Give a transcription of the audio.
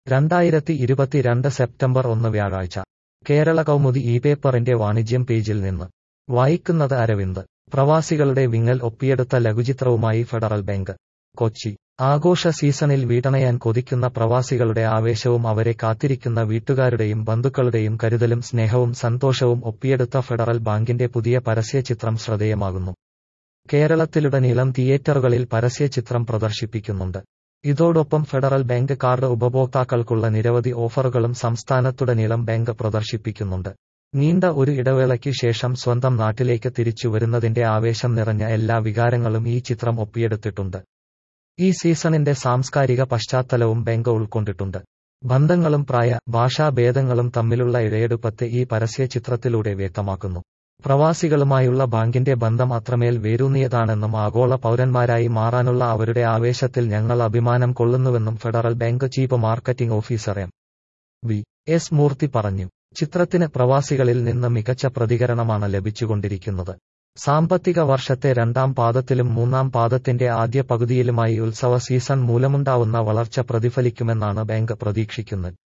രണ്ടായിരത്തി ഇരുപത്തിരണ്ട് സെപ്റ്റംബർ ഒന്ന് വ്യാഴാഴ്ച കേരള കൗമുദി ഈ പേപ്പറിന്റെ വാണിജ്യം പേജിൽ നിന്ന് വായിക്കുന്നത് അരവിന്ദ് പ്രവാസികളുടെ വിങ്ങൽ ഒപ്പിയെടുത്ത ലഘുചിത്രവുമായി ഫെഡറൽ ബാങ്ക് കൊച്ചി ആഘോഷ സീസണിൽ വീടണയാൻ കൊതിക്കുന്ന പ്രവാസികളുടെ ആവേശവും അവരെ കാത്തിരിക്കുന്ന വീട്ടുകാരുടെയും ബന്ധുക്കളുടെയും കരുതലും സ്നേഹവും സന്തോഷവും ഒപ്പിയെടുത്ത ഫെഡറൽ ബാങ്കിന്റെ പുതിയ പരസ്യചിത്രം ശ്രദ്ധേയമാകുന്നു കേരളത്തിലുടനീളം തിയേറ്ററുകളിൽ പരസ്യചിത്രം പ്രദർശിപ്പിക്കുന്നുണ്ട് ഇതോടൊപ്പം ഫെഡറൽ ബാങ്ക് കാർഡ് ഉപഭോക്താക്കൾക്കുള്ള നിരവധി ഓഫറുകളും സംസ്ഥാനത്തുടനീളം ബാങ്ക് പ്രദർശിപ്പിക്കുന്നുണ്ട് നീണ്ട ഒരു ഇടവേളയ്ക്ക് ശേഷം സ്വന്തം നാട്ടിലേക്ക് തിരിച്ചു വരുന്നതിന്റെ ആവേശം നിറഞ്ഞ എല്ലാ വികാരങ്ങളും ഈ ചിത്രം ഒപ്പിയെടുത്തിട്ടുണ്ട് ഈ സീസണിന്റെ സാംസ്കാരിക പശ്ചാത്തലവും ബാങ്ക് ഉൾക്കൊണ്ടിട്ടുണ്ട് ബന്ധങ്ങളും പ്രായ ഭാഷാഭേദങ്ങളും തമ്മിലുള്ള ഇഴയെടുപ്പത്തെ ഈ പരസ്യചിത്രത്തിലൂടെ വ്യക്തമാക്കുന്നു പ്രവാസികളുമായുള്ള ബാങ്കിന്റെ ബന്ധം അത്രമേൽ വേരൂന്നിയതാണെന്നും ആഗോള പൗരന്മാരായി മാറാനുള്ള അവരുടെ ആവേശത്തിൽ ഞങ്ങൾ അഭിമാനം കൊള്ളുന്നുവെന്നും federal bank chief marketing officer M V S Murthy പറഞ്ഞു ചിത്രത്തിന് പ്രവാസികളിൽ നിന്ന് മികച്ച പ്രതികരണമാണ് ലഭിച്ചുകൊണ്ടിരിക്കുന്നത് സാമ്പത്തിക വർഷത്തെ രണ്ടാം പാദത്തിലും മൂന്നാം പാദത്തിന്റെ ആദ്യ പകുതിയിലുമായി ഉത്സവ സീസൺ മൂലമുണ്ടാവുന്ന വളർച്ച പ്രതിഫലിക്കുമെന്നാണ് ബാങ്ക് പ്രതീക്ഷിക്കുന്നത്